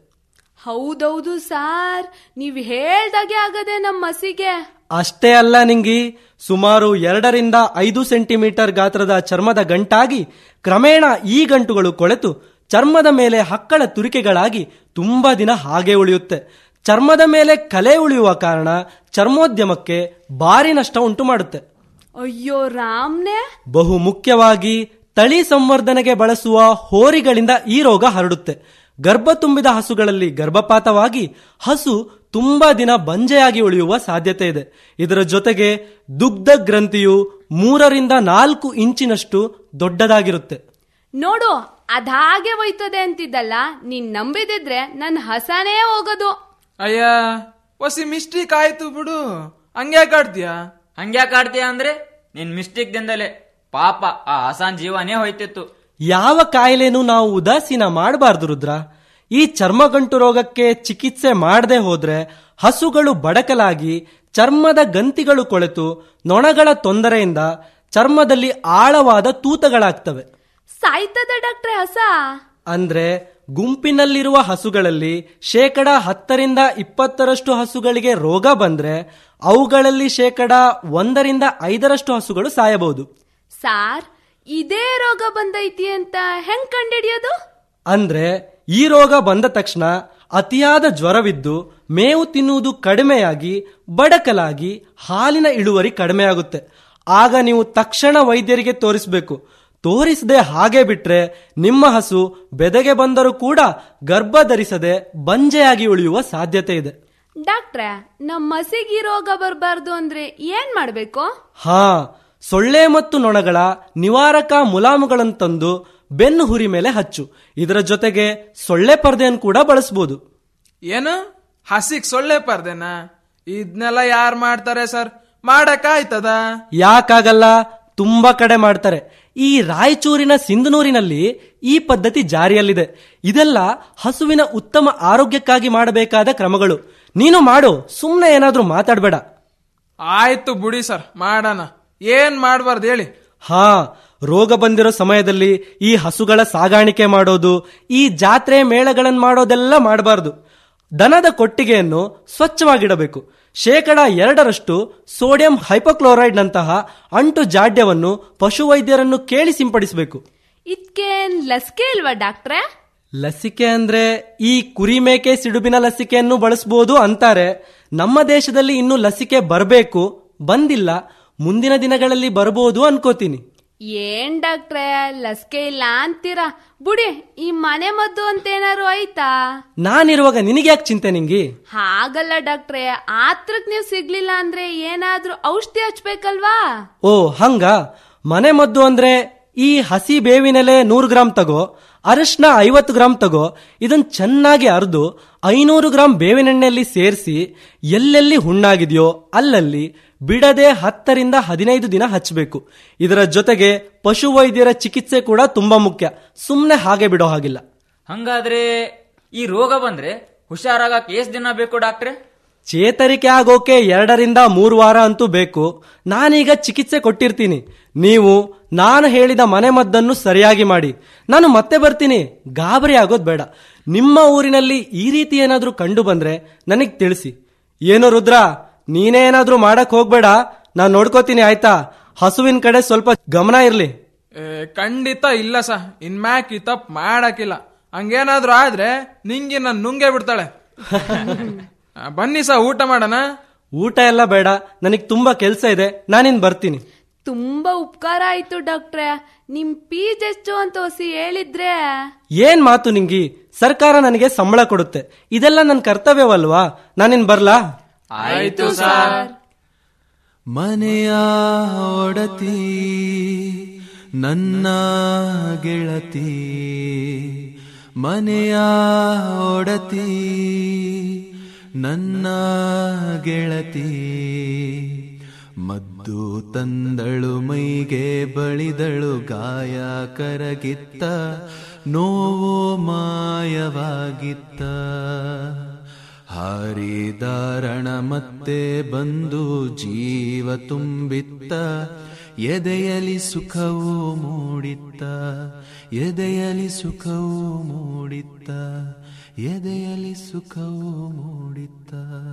ಹೌದೌದು ಸಾರ್ ನೀವ್ ಹೇಳ್ದಾಗೆ ಆಗದೆ ನಮ್ ಮಸಿಗೆ ಅಷ್ಟೇ ಅಲ್ಲ ನಿಂಗಿ ಸುಮಾರು ಎರಡರಿಂದ ಐದು ಸೆಂಟಿಮೀಟರ್ ಗಾತ್ರದ ಚರ್ಮದ ಗಂಟಾಗಿ ಕ್ರಮೇಣ ಈ ಗಂಟುಗಳು ಕೊಳೆತು ಚರ್ಮದ ಮೇಲೆ ಹಕ್ಕಳ ತುರಿಕೆಗಳಾಗಿ ತುಂಬಾ ದಿನ ಹಾಗೆ ಉಳಿಯುತ್ತೆ ಚರ್ಮದ ಮೇಲೆ ಕಲೆ ಉಳಿಯುವ ಕಾರಣ ಚರ್ಮೋದ್ಯಮಕ್ಕೆ ಭಾರಿ ನಷ್ಟ ಉಂಟು ಮಾಡುತ್ತೆ ಅಯ್ಯೋ ರಾಮ್ನೆ ಬಹು ಮುಖ್ಯವಾಗಿ ತಳಿ ಸಂವರ್ಧನೆಗೆ ಬಳಸುವ ಹೋರಿಗಳಿಂದ ಈ ರೋಗ ಹರಡುತ್ತೆ ಗರ್ಭ ತುಂಬಿದ ಹಸುಗಳಲ್ಲಿ ಗರ್ಭಪಾತವಾಗಿ ಹಸು ತುಂಬಾ ದಿನ ಬಂಜೆಯಾಗಿ ಉಳಿಯುವ ಸಾಧ್ಯತೆ ಇದೆ ಇದರ ಜೊತೆಗೆ ದುಗ್ಧ ಗ್ರಂಥಿಯು ಮೂರರಿಂದ ನಾಲ್ಕು ಇಂಚಿನಷ್ಟು ದೊಡ್ಡದಾಗಿರುತ್ತೆ ನೋಡು ಅದಾಗೆ ಹೋಯ್ತದೆ ಅಂತಿದ್ದಲ್ಲ ನೀನ್ ನಂಬಿದಿದ್ರೆ ನನ್ ಹಸನೇ ಹೋಗೋದು ಅಯ್ಯ ಒಸಿ ಮಿಸ್ಟೇಕ್ ಆಯ್ತು ಬಿಡು ಹಂಗ್ಯಾಕ್ ಆಡ್ತೀಯಾ ಹಂಗ್ಯಾಕ್ ಆಡ್ತೀಯ ಅಂದ್ರೆ ನಿನ್ ಮಿಸ್ಟೇಕ್ ದಿಂದಲೇ ಪಾಪ ಆ ಹಸಾನ್ ಜೀವನೇ ಹೋಯ್ತಿತ್ತು ಯಾವ ಕಾಯಿಲೆನೂ ನಾವು ಉದಾಸೀನ ಮಾಡಬಾರ್ದು ರುದ್ರ ಈ ಚರ್ಮಗಂಟು ರೋಗಕ್ಕೆ ಚಿಕಿತ್ಸೆ ಮಾಡದೆ ಹೋದ್ರೆ ಹಸುಗಳು ಬಡಕಲಾಗಿ ಚರ್ಮದ ಗಂತಿಗಳು ಕೊಳೆತು ನೊಣಗಳ ತೊಂದರೆಯಿಂದ ಚರ್ಮದಲ್ಲಿ ಆಳವಾದ ತೂತಗಳಾಗ್ತವೆ ಸಾಯ್ತದ ಡಾಕ್ಟ್ರೆ ಹಸ ಅಂದ್ರೆ ಗುಂಪಿನಲ್ಲಿರುವ ಹಸುಗಳಲ್ಲಿ ಶೇಕಡ ಹತ್ತರಿಂದ ಇಪ್ಪತ್ತರಷ್ಟು ಹಸುಗಳಿಗೆ ರೋಗ ಬಂದ್ರೆ ಅವುಗಳಲ್ಲಿ ಶೇಕಡ ಒಂದರಿಂದ ಐದರಷ್ಟು ಹಸುಗಳು ಸಾಯಬಹುದು ಸಾರ್ ಇದೇ ರೋಗ ಬಂದೈತಿ ಅಂತ ಹೆಂಗ್ ಕಂಡಿಡಿಯೋದು ಅಂದ್ರೆ ಈ ರೋಗ ಬಂದ ತಕ್ಷಣ ಅತಿಯಾದ ಜ್ವರವಿದ್ದು ಮೇವು ತಿನ್ನುವುದು ಕಡಿಮೆಯಾಗಿ ಬಡಕಲಾಗಿ ಹಾಲಿನ ಇಳುವರಿ ಕಡಿಮೆಯಾಗುತ್ತೆ ಆಗ ನೀವು ತಕ್ಷಣ ವೈದ್ಯರಿಗೆ ತೋರಿಸಬೇಕು ತೋರಿಸದೆ ಹಾಗೆ ಬಿಟ್ರೆ ನಿಮ್ಮ ಹಸು ಬೆದೆಗೆ ಬಂದರೂ ಕೂಡ ಗರ್ಭ ಧರಿಸದೆ ಬಂಜೆಯಾಗಿ ಉಳಿಯುವ ಸಾಧ್ಯತೆ ಇದೆ ಡಾಕ್ಟ್ರೆ ನಮ್ ಮಸಿಗೆ ರೋಗ ಬರಬಾರ್ದು ಅಂದ್ರೆ ಏನ್ ಮಾಡ್ಬೇಕು ಹಾ ಸೊಳ್ಳೆ ಮತ್ತು ನೊಣಗಳ ನಿವಾರಕ ಮುಲಾಮುಗಳನ್ನು ತಂದು ಬೆನ್ನು ಹುರಿ ಮೇಲೆ ಹಚ್ಚು ಇದರ ಜೊತೆಗೆ ಸೊಳ್ಳೆ ಪರ್ದೆಯನ್ನು ಕೂಡ ಬಳಸಬಹುದು ಏನು ಹಸಿಗ್ ಸೊಳ್ಳೆ ಪರ್ದೆನಾ ಇದ್ನೆಲ್ಲ ಯಾರ್ ಮಾಡ್ತಾರೆ ಸರ್ ಮಾಡಕ್ ಆಯ್ತದ ಯಾಕಾಗಲ್ಲ ತುಂಬಾ ಕಡೆ ಮಾಡ್ತಾರೆ ಈ ರಾಯಚೂರಿನ ಸಿಂಧನೂರಿನಲ್ಲಿ ಈ ಪದ್ಧತಿ ಜಾರಿಯಲ್ಲಿದೆ ಇದೆಲ್ಲ ಹಸುವಿನ ಉತ್ತಮ ಆರೋಗ್ಯಕ್ಕಾಗಿ ಮಾಡಬೇಕಾದ ಕ್ರಮಗಳು ನೀನು ಮಾಡು ಸುಮ್ಮನೆ ಏನಾದ್ರೂ ಮಾತಾಡಬೇಡ ಆಯ್ತು ಬಿಡಿ ಸರ್ ಮಾಡೋಣ ಏನ್ ಮಾಡ್ಬಾರ್ದು ಹೇಳಿ ಹಾ ರೋಗ ಬಂದಿರೋ ಸಮಯದಲ್ಲಿ ಈ ಹಸುಗಳ ಸಾಗಾಣಿಕೆ ಮಾಡೋದು ಈ ಜಾತ್ರೆ ಮೇಳಗಳನ್ನು ಮಾಡೋದೆಲ್ಲ ಮಾಡಬಾರ್ದು ದನದ ಕೊಟ್ಟಿಗೆಯನ್ನು ಸ್ವಚ್ಛವಾಗಿಡಬೇಕು ಶೇಕಡ ಎರಡರಷ್ಟು ಸೋಡಿಯಂ ಹೈಪೋಕ್ಲೋರೈಡ್ನಂತಹ ಅಂಟು ಜಾಡ್ಯವನ್ನು ಪಶುವೈದ್ಯರನ್ನು ಕೇಳಿ ಸಿಂಪಡಿಸಬೇಕು ಇದ್ಕೇನ್ ಲಸಿಕೆ ಇಲ್ವಾ ಡಾಕ್ಟ್ರೆ ಲಸಿಕೆ ಅಂದ್ರೆ ಈ ಕುರಿ ಮೇಕೆ ಸಿಡುಬಿನ ಲಸಿಕೆಯನ್ನು ಬಳಸಬಹುದು ಅಂತಾರೆ ನಮ್ಮ ದೇಶದಲ್ಲಿ ಇನ್ನು ಲಸಿಕೆ ಬರಬೇಕು ಬಂದಿಲ್ಲ ಮುಂದಿನ ದಿನಗಳಲ್ಲಿ ಬರಬಹುದು ಅನ್ಕೋತೀನಿ ಏನ್ ಡಾಕ್ಟ್ರೆ ಲಸಿಕೆ ಇಲ್ಲ ಅಂತೀರಾ ಬುಡಿ ಈ ಮನೆ ಮದ್ದು ಅಂತೇನಾರು ಆಯ್ತಾ ನಾನಿರುವಾಗ ನಿನಗೆ ಯಾಕೆ ಚಿಂತೆ ನಿಂಗಿ ಹಾಗಲ್ಲ ಡಾಕ್ಟ್ರೆ ಆತ್ರಕ್ ನೀವು ಸಿಗ್ಲಿಲ್ಲ ಅಂದ್ರೆ ಏನಾದ್ರೂ ಔಷಧಿ ಹಚ್ಬೇಕಲ್ವಾ ಓ ಹಂಗ ಮನೆ ಮದ್ದು ಅಂದ್ರೆ ಈ ಹಸಿ ಬೇವಿನೆಲೆ ನೂರು ಗ್ರಾಂ ತಗೋ ಅರಿಶಿನ ಐವತ್ತು ಗ್ರಾಂ ತಗೋ ಇದನ್ನ ಚೆನ್ನಾಗಿ ಅರ್ದು ಐನೂರು ಗ್ರಾಂ ಬೇವಿನೆಣ್ಣೆಯಲ್ಲಿ ಸೇರಿಸಿ ಎಲ್ಲೆಲ್ಲಿ ಹುಣ್ಣಾಗಿದೆಯೋ ಅಲ್ಲಲ್ಲಿ ಬಿಡದೆ ಹತ್ತರಿಂದ ಹದಿನೈದು ದಿನ ಹಚ್ಚಬೇಕು ಇದರ ಜೊತೆಗೆ ಪಶು ವೈದ್ಯರ ಚಿಕಿತ್ಸೆ ಕೂಡ ತುಂಬಾ ಮುಖ್ಯ ಸುಮ್ಮನೆ ಹಾಗೆ ಬಿಡೋ ಹಾಗಿಲ್ಲ ಹಂಗಾದ್ರೆ ಈ ರೋಗ ಬಂದ್ರೆ ಹುಷಾರಾಗಕ್ಕೆ ಎಷ್ಟ್ ದಿನ ಬೇಕು ಡಾಕ್ಟ್ರೆ ಚೇತರಿಕೆ ಆಗೋಕೆ ಎರಡರಿಂದ ಮೂರು ವಾರ ಅಂತೂ ಬೇಕು ನಾನೀಗ ಚಿಕಿತ್ಸೆ ಕೊಟ್ಟಿರ್ತೀನಿ ನೀವು ನಾನು ಹೇಳಿದ ಮನೆ ಮದ್ದನ್ನು ಸರಿಯಾಗಿ ಮಾಡಿ ನಾನು ಮತ್ತೆ ಬರ್ತೀನಿ ಗಾಬರಿ ಆಗೋದು ಬೇಡ ನಿಮ್ಮ ಊರಿನಲ್ಲಿ ಈ ರೀತಿ ಏನಾದ್ರೂ ಕಂಡು ಬಂದ್ರೆ ನನಗೆ ತಿಳಿಸಿ ಏನೋ ರುದ್ರ ನೀನೇ ಏನಾದ್ರೂ ಮಾಡಕ್ ಹೋಗ್ಬೇಡ ನಾನು ನೋಡ್ಕೋತೀನಿ ಆಯ್ತಾ ಹಸುವಿನ ಕಡೆ ಸ್ವಲ್ಪ ಗಮನ ಇರ್ಲಿ ಏ, ಖಂಡಿತ ಇಲ್ಲ ಸ ಇನ್ಮ್ಯಾಕ್ ಈ ತಪ್ಪು ಮಾಡಕ್ಕಿಲ್ಲ ಹಂಗೇನಾದ್ರೂ ಆದ್ರೆ ನಿಂಗೆ ನಾನು ನುಂಗೆ ಬಿಡ್ತಾಳೆ ಆ, ಬನ್ನಿ ಸ ಊಟ ಮಾಡೋಣ ಊಟ ಎಲ್ಲ ಬೇಡ ನನಗೆ ತುಂಬಾ ಕೆಲಸ ಇದೆ ನಾನಿನ್ ಬರ್ತೀನಿ ತುಂಬಾ ಉಪಕಾರ ಆಯ್ತು ಡಾಕ್ಟ್ರೆ ನಿಮ್ ಫೀಸ್ ಎಷ್ಟು ಅಂತ ಹೊಸಿ ಹೇಳಿದ್ರೆ ಏನ್ ಮಾತು ನಿಂಗಿ ಸರ್ಕಾರ ನನಗೆ ಸಂಬಳ ಕೊಡುತ್ತೆ ಇದೆಲ್ಲ ನನ್ನ ಕರ್ತವ್ಯವಲ್ವಾ ನಾನಿನ್ ಬರ್ಲಾ ಆಯ್ತು ಸರ್ ಮನೆಯ ಒಡತಿ ನನ್ನ ಗೆಳತಿ ಮನೆಯ ಒಡತಿ ನನ್ನ ಗೆಳತಿ ಮದ್ದು ತಂದಳು ಮೈಗೆ ಬಳಿದಳು ಗಾಯ ಕರಗಿತ್ತ ನೋವು ಮಾಯವಾಗಿತ್ತ ಹಾರಿದಾರಣ ಮತ್ತೆ ಬಂದು ಜೀವ ತುಂಬಿತ್ತ ಎದೆಯಲಿ ಸುಖವು ಮೂಡಿತ್ತ ಎದೆಯಲಿ ಸುಖವು ಮೂಡಿತ್ತ ಎದೆಯಲಿ ಸುಖವು ಮೂಡಿತ್ತ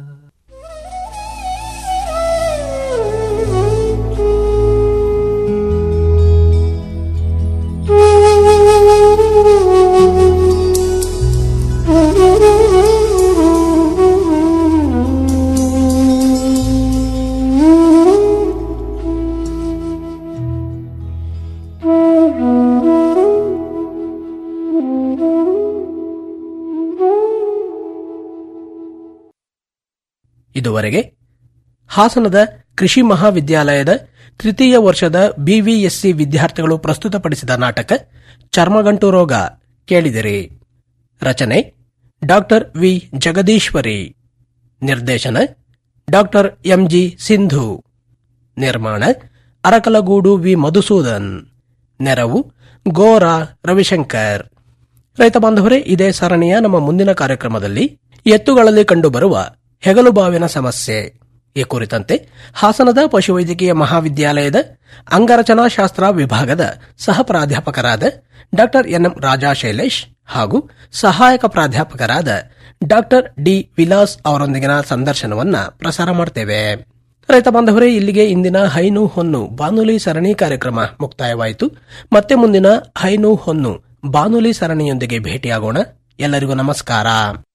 ಇದುವರೆಗೆ ಹಾಸನದ ಕೃಷಿ ಮಹಾವಿದ್ಯಾಲಯದ ತೃತೀಯ ವರ್ಷದ ಬಿವಿಎಸ್ಸಿ ವಿದ್ಯಾರ್ಥಿಗಳು ಪ್ರಸ್ತುತಪಡಿಸಿದ ನಾಟಕ ಚರ್ಮಗಂಟು ರೋಗ ಕೇಳಿದಿರಿ ರಚನೆ ಡಾಕ್ಟರ್ ವಿ ಜಗದೀಶ್ವರಿ ನಿರ್ದೇಶನ ಡಾಕ್ಟರ್ ಎಂಜಿ ಸಿಂಧು ನಿರ್ಮಾಣ ಅರಕಲಗೂಡು ವಿ ಮಧುಸೂದನ್ ನೆರವು ಗೋರಾ ರವಿಶಂಕರ್ ರೈತ ಬಾಂಧವರೇ ಇದೇ ಸರಣಿಯ ನಮ್ಮ ಮುಂದಿನ ಕಾರ್ಯಕ್ರಮದಲ್ಲಿ ಎತ್ತುಗಳಲ್ಲಿ ಕಂಡುಬರುವ ಹೆಗಲುಬಾವಿನ ಸಮಸ್ಯೆ ಈ ಕುರಿತಂತೆ ಹಾಸನದ ಪಶುವೈದ್ಯಕೀಯ ಮಹಾವಿದ್ಯಾಲಯದ ಅಂಗರಚನಾಶಾಸ್ತ್ರ ವಿಭಾಗದ ಸಹ ಪ್ರಾಧ್ಯಾಪಕರಾದ ಡಾಕ್ಟರ್ ಎನ್ಎಂ ರಾಜಾ ಶೈಲೇಶ್ ಹಾಗೂ ಸಹಾಯಕ ಪ್ರಾಧ್ಯಾಪಕರಾದ ಡಾಕ್ಟರ್ ಡಿ ವಿಲಾಸ್ ಅವರೊಂದಿಗಿನ ಸಂದರ್ಶನವನ್ನ ಪ್ರಸಾರ ಮಾಡ್ತೇವೆ ರೈತ ಬಾಂಧವರೇ ಇಲ್ಲಿಗೆ ಇಂದಿನ ಹೈನು ಹೊನ್ನು ಬಾನುಲಿ ಸರಣಿ ಕಾರ್ಯಕ್ರಮ ಮುಕ್ತಾಯವಾಯಿತು ಮತ್ತೆ ಮುಂದಿನ ಹೈನು ಹೊನ್ನು ಬಾನುಲಿ ಸರಣಿಯೊಂದಿಗೆ ಭೇಟಿಯಾಗೋಣ ಎಲ್ಲರಿಗೂ ನಮಸ್ಕಾರ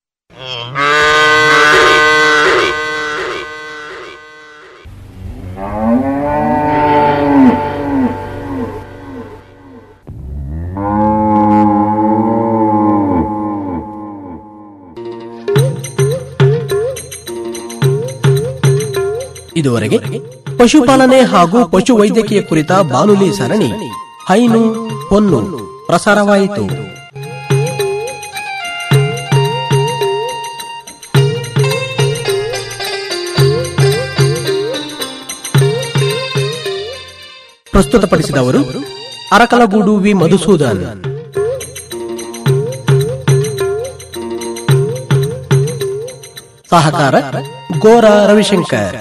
ಇದುವರೆಗೆ ಪಶುಪಾಲನೆ ಹಾಗೂ ಪಶು ವೈದ್ಯಕೀಯ ಕುರಿತ ಬಾನುಲಿ ಸರಣಿ ಹೈನು ಹೊನ್ನು ಪ್ರಸಾರವಾಯಿತು ಪ್ರಸ್ತುತಪಡಿಸಿದವರು ಅರಕಲಗೂಡು ವಿ ಮಧುಸೂದನ್ ಸಹಕಾರ ಗೋರಾ ರವಿಶಂಕರ್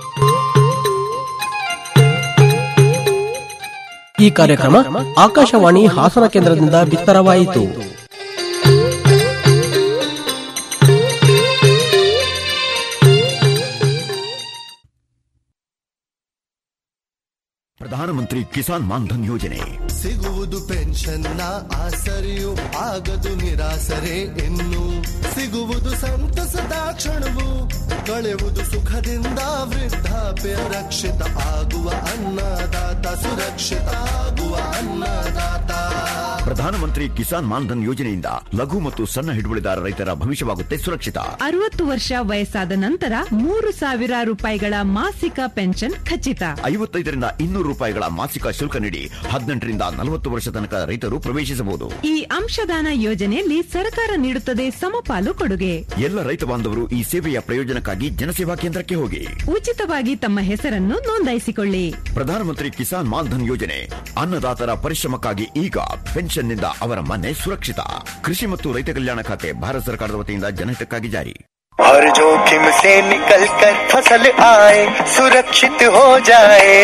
ಈ ಕಾರ್ಯಕ್ರಮ ಆಕಾಶವಾಣಿ ಹಾಸನ ಕೇಂದ್ರದಿಂದ ಬಿತ್ತರವಾಯಿತು ಪ್ರಧಾನಮಂತ್ರಿ ಕಿಸಾನ್ ಮಾನ್ಧನ್ ಯೋಜನೆ ಸಿಗುವುದು ಪೆನ್ಷನ್ನ ಆಸರೆಯು ಆಗದು ನಿರಾಸರೆ ಇನ್ನು ಸಿಗುವುದು ಸಂತಸದ ಕ್ಷಣವು ಕಳೆವುದು ಸುಖದಿಂದ ವೃದ್ಧಾಪ್ಯ ರಕ್ಷಿತ ಆಗುವ ಅನ್ನದಾತ ಸುರಕ್ಷಿತ ಆಗುವ ಅನ್ನದಾತ ಪ್ರಧಾನಮಂತ್ರಿ ಕಿಸಾನ್ ಮಾನ್ಧನ್ ಯೋಜನೆಯಿಂದ ಲಘು ಮತ್ತು ಸಣ್ಣ ಹಿಡುವಳಿದಾರ ರೈತರ ಭವಿಷ್ಯವಾಗುತ್ತೆ ಸುರಕ್ಷಿತ ಅರವತ್ತು ವರ್ಷ ವಯಸ್ಸಾದ ನಂತರ ಮೂರು ಸಾವಿರ ರೂಪಾಯಿಗಳ ಮಾಸಿಕ ಪೆನ್ಷನ್ ಖಚಿತ ಐವತ್ತೈದರಿಂದ ಇನ್ನೂರು ರೂಪಾಯಿಗಳ ಮಾಸಿಕ ಶುಲ್ಕ ನೀಡಿ ಹದಿನೆಂಟರಿಂದ ನಲವತ್ತು ವರ್ಷ ತನಕ ರೈತರು ಪ್ರವೇಶಿಸಬಹುದು ಈ ಅಂಶದಾನ ಯೋಜನೆಯಲ್ಲಿ ಸರ್ಕಾರ ನೀಡುತ್ತದೆ ಸಮಪಾಲು ಕೊಡುಗೆ ಎಲ್ಲ ರೈತ ಬಾಂಧವರು ಈ ಸೇವೆಯ ಪ್ರಯೋಜನಕ್ಕಾಗಿ ಜನಸೇವಾ ಕೇಂದ್ರಕ್ಕೆ ಹೋಗಿ ಉಚಿತವಾಗಿ ತಮ್ಮ ಹೆಸರನ್ನು ನೋಂದಾಯಿಸಿಕೊಳ್ಳಿ ಪ್ರಧಾನಮಂತ್ರಿ ಕಿಸಾನ್ ಮಾನ್ಧನ್ ಯೋಜನೆ ಅನ್ನದಾತರ ಪರಿಶ್ರಮಕ್ಕಾಗಿ ಈಗ ಪೆನ್ಷನ್ನಿಂದ ಅವರ ಮನೆ ಸುರಕ್ಷಿತ ಕೃಷಿ ಮತ್ತು ರೈತ ಕಲ್ಯಾಣ ಖಾತೆ ಭಾರತ ಸರ್ಕಾರದ ವತಿಯಿಂದ ಜನಹಿತಕ್ಕಾಗಿ ಜಾರಿ हर जोखिम से निकल कर फसल आए सुरक्षित हो जाए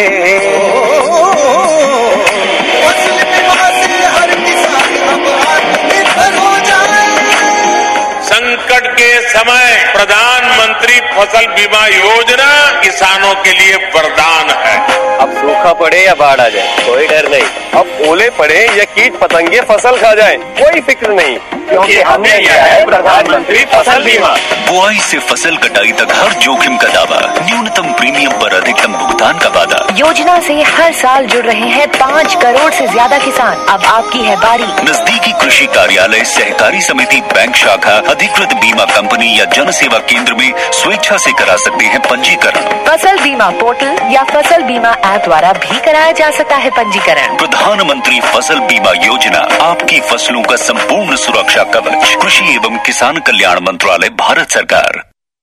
फसल बीमा से हर किसान अब आत्मनिर्भर हो जाए संकट के समय प्रधानमंत्री फसल बीमा योजना किसानों के लिए वरदान है अब सूखा पड़े या बाढ़ आ जाए कोई डर नहीं अब ओले पड़े या कीट पतंगे फसल खा जाए कोई फिक्र नहीं क्योंकि हमने लिया है प्रधानमंत्री फसल बीमा बुआई से फसल कटाई तक हर जोखिम का दावा न्यूनतम प्रीमियम पर अधिकतम भुगतान का वादा योजना से हर साल जुड़ रहे हैं पाँच करोड़ से ज्यादा किसान अब आपकी है बारी नजदीकी कृषि कार्यालय सहकारी समिति बैंक शाखा अधिकृत बीमा कंपनी या जन सेवा केंद्र में स्वेच्छा से करा सकते हैं पंजीकरण फसल बीमा पोर्टल या फसल बीमा ऐप द्वारा भी कराया जा सकता है पंजीकरण प्रधानमंत्री फसल बीमा योजना आपकी फसलों का संपूर्ण सुरक्षा कवच कृषि एवं किसान कल्याण मंत्रालय भारत सरकार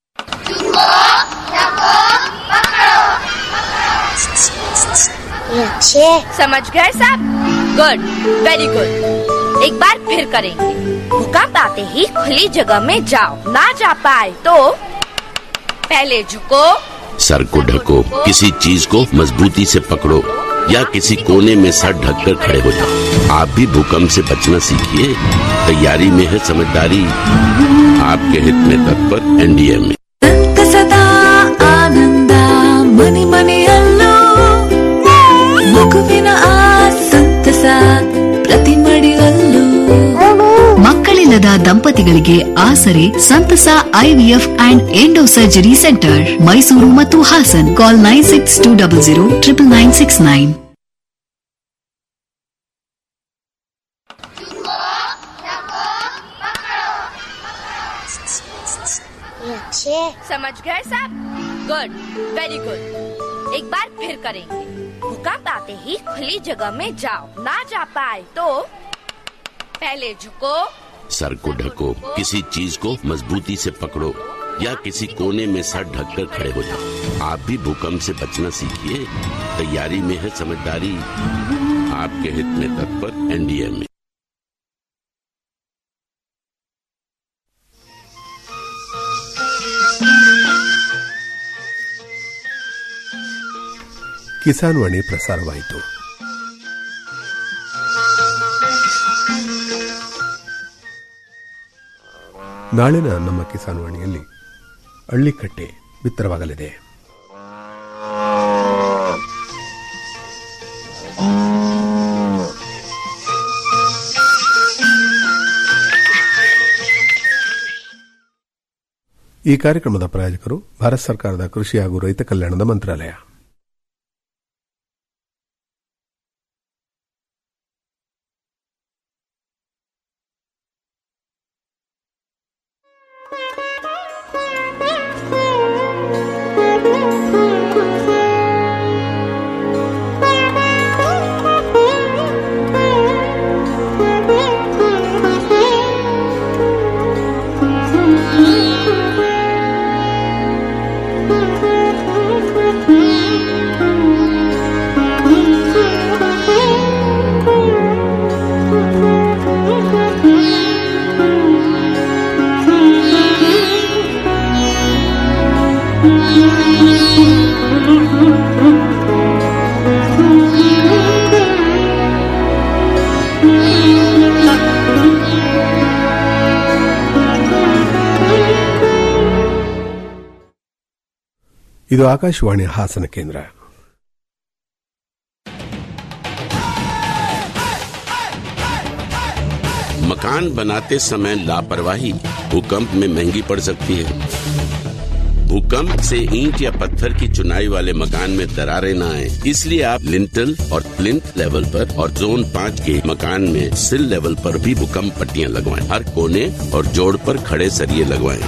अच्छे समझ गए सब गुड वेरी गुड एक बार फिर करेंगे भूकंप आते ही खुली जगह में जाओ ना जा पाए तो पहले झुको सर को ढको किसी चीज को मजबूती से पकड़ो या किसी कोने में सर ढककर खड़े हो जाओ आप भी भूकंप से बचना सीखिए तैयारी में है समझदारी आपके हित में तत्पर एनडीए में ಸದಾ ಆನಂದ ಮನೆ ಮನೆಯಲ್ಲೂ ಮಗುವಿನ ಆ ಸಂತಸ ಪ್ರತಿ ಮಡಿಲಲ್ಲೂ ಮಕ್ಕಳಿಲ್ಲದ ದಂಪತಿಗಳಿಗೆ ಆಸರೆ ಸಂತಸ IVF and endo surgery centre Mysore ಮತ್ತು Hassan call nine six two double zero triple nine six nine अच्छे समझ गए सब गुड वेरी गुड एक बार फिर करेंगे भूकंप आते ही खुली जगह में जाओ ना जा पाए तो पहले झुको सर को ढको किसी चीज को मजबूती से पकड़ो या किसी कोने में सर ढककर खड़े हो जाओ आप भी भूकंप से बचना सीखिए तैयारी में है समझदारी आपके हित में तत्पर एनडीए में ಕಿಸಾನ್ ವಾಣಿ ಪ್ರಸಾರವಾಯಿತು ನಾಳಿನ ನಮ್ಮ ಕಿಸಾನ್ ವಾಣಿಯಲ್ಲಿ ಹಳ್ಳಿಕಟ್ಟೆ ಬಿತ್ತರವಾಗಲಿದೆ ಈ ಕಾರ್ಯಕ್ರಮದ ಪ್ರಾಯೋಜಕರು ಭಾರತ ಸರ್ಕಾರದ ಕೃಷಿ ಹಾಗೂ ರೈತ ಕಲ್ಯಾಣದ ಮಂತ್ರಾಲಯ ಇದು ಆಕಾಶವಾಣಿ ಹಾಸನ ಕೇಂದ್ರ मकान बनाते समय लापरवाही भूकंप में महंगी पड़ सकती है भूकंप से ईंट या पत्थर की चुनाई वाले मकान में दरारें न आए इसलिए आप लिंटल और प्लिंथ लेवल पर और जोन पाँच के मकान में सिल लेवल पर भी भूकंप पट्टियां लगवाएं हर कोने और जोड़ पर खड़े सरिये लगवाएं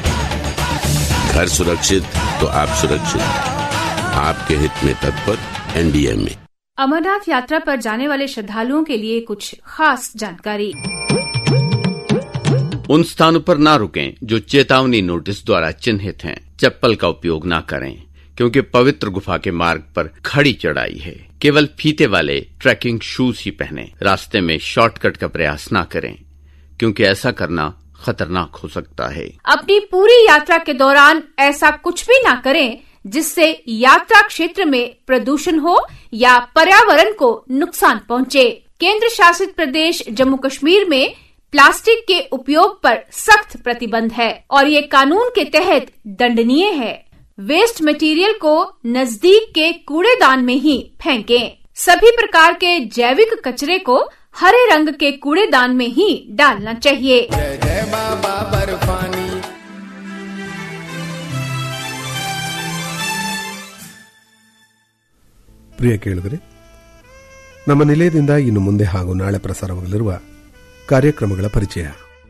घर सुरक्षित तो आप सुरक्षित आपके हित में तत्पर एनडीए में अमरनाथ यात्रा पर जाने वाले श्रद्धालुओं के लिए कुछ खास जानकारी उन स्थानों पर ना रुकें जो चेतावनी नोटिस द्वारा चिन्हित हैं चप्पल का उपयोग ना करें क्योंकि पवित्र गुफा के मार्ग पर खड़ी चढ़ाई है केवल फीते वाले ट्रैकिंग शूज ही पहने रास्ते में शॉर्टकट का प्रयास ना करें क्योंकि ऐसा करना खतरनाक हो सकता है अपनी पूरी यात्रा के दौरान ऐसा कुछ भी ना करें जिससे यात्रा क्षेत्र में प्रदूषण हो या पर्यावरण को नुकसान पहुंचे। केंद्र शासित प्रदेश जम्मू कश्मीर में प्लास्टिक के उपयोग पर सख्त प्रतिबंध है और ये कानून के तहत दंडनीय है वेस्ट मटेरियल को नजदीक के कूड़ेदान में ही फेंकें। सभी प्रकार के जैविक कचरे को हरे रंग के कूड़ेदान में ही डालना चाहिए जय जय बाबा बर्फानी ಪ್ರಿಯ ಕೇಳುಗರೆ ನಮ್ಮ ನಿಲಯದಿಂದ ಇನ್ನು ಮುಂದೆ ಹಾಗೂ ನಾಳೆ ಪ್ರಸಾರವಾಗಲಿರುವ ಕಾರ್ಯಕ್ರಮಗಳ ಪರಿಚಯ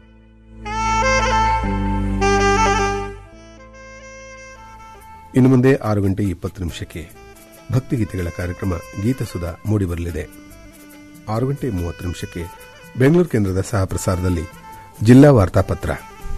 ಇನ್ನು ಮುಂದೆ ಆರು ಗಂಟೆ ಇಪ್ಪತ್ತು ನಿಮಿಷಕ್ಕೆ ಭಕ್ತಿಗೀತೆಗಳ ಕಾರ್ಯಕ್ರಮ ಗೀತಸುಧಾ ಮೂಡಿಬರಲಿದೆ ಆರು ಗಂಟೆ ಮೂವತ್ತು ನಿಮಿಷಕ್ಕೆ ಬೆಂಗಳೂರು ಕೇಂದ್ರದ ಸಹ ಪ್ರಸಾರದಲ್ಲಿ ಜಿಲ್ಲಾ ವಾರ್ತಾಪತ್ರ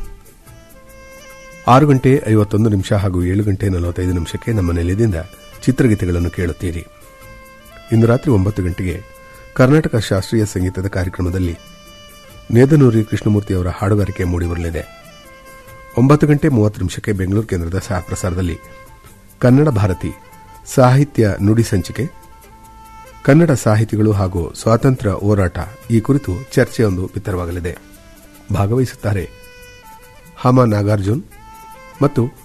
ಆರು ಗಂಟೆ ಐವತ್ತೊಂದು ನಿಮಿಷ ಹಾಗೂ ಏಳು ಗಂಟೆ ನಲವತ್ತೈದು ನಿಮಿಷಕ್ಕೆ ನಮ್ಮ ನೆಲೆಯಿಂದ ಚಿತ್ರಗೀತೆಗಳನ್ನು ಕೇಳುತ್ತೀರಿ ಇಂದು ರಾತ್ರಿ ಒಂಬತ್ತು ಗಂಟೆಗೆ ಕರ್ನಾಟಕ ಶಾಸ್ತ್ರೀಯ ಸಂಗೀತದ ಕಾರ್ಯಕ್ರಮದಲ್ಲಿ ನೇದನೂರಿ ಕೃಷ್ಣಮೂರ್ತಿ ಅವರ ಹಾಡುಗಾರಿಕೆ ಮೂಡಿಬರಲಿದೆ ಒಂಬತ್ತು ಗಂಟೆ ಮೂವತ್ತು ನಿಮಿಷಕ್ಕೆ ಬೆಂಗಳೂರು ಕೇಂದ್ರದ ಸಹ ಪ್ರಸಾರದಲ್ಲಿ ಕನ್ನಡ ಭಾರತಿ ಸಾಹಿತ್ಯ ನುಡಿ ಸಂಚಿಕೆ ಕನ್ನಡ ಸಾಹಿತಿಗಳು ಹಾಗೂ ಸ್ವಾತಂತ್ರ್ಯ ಹೋರಾಟ ಈ ಕುರಿತು ಚರ್ಚೆಯೊಂದು ಬಿತ್ತರವಾಗಲಿದೆ ಭಾಗವಹಿಸುತ್ತಾರೆ ಹಾಮ ನಾಗಾರ್ಜುನ್ ಮತ್ತು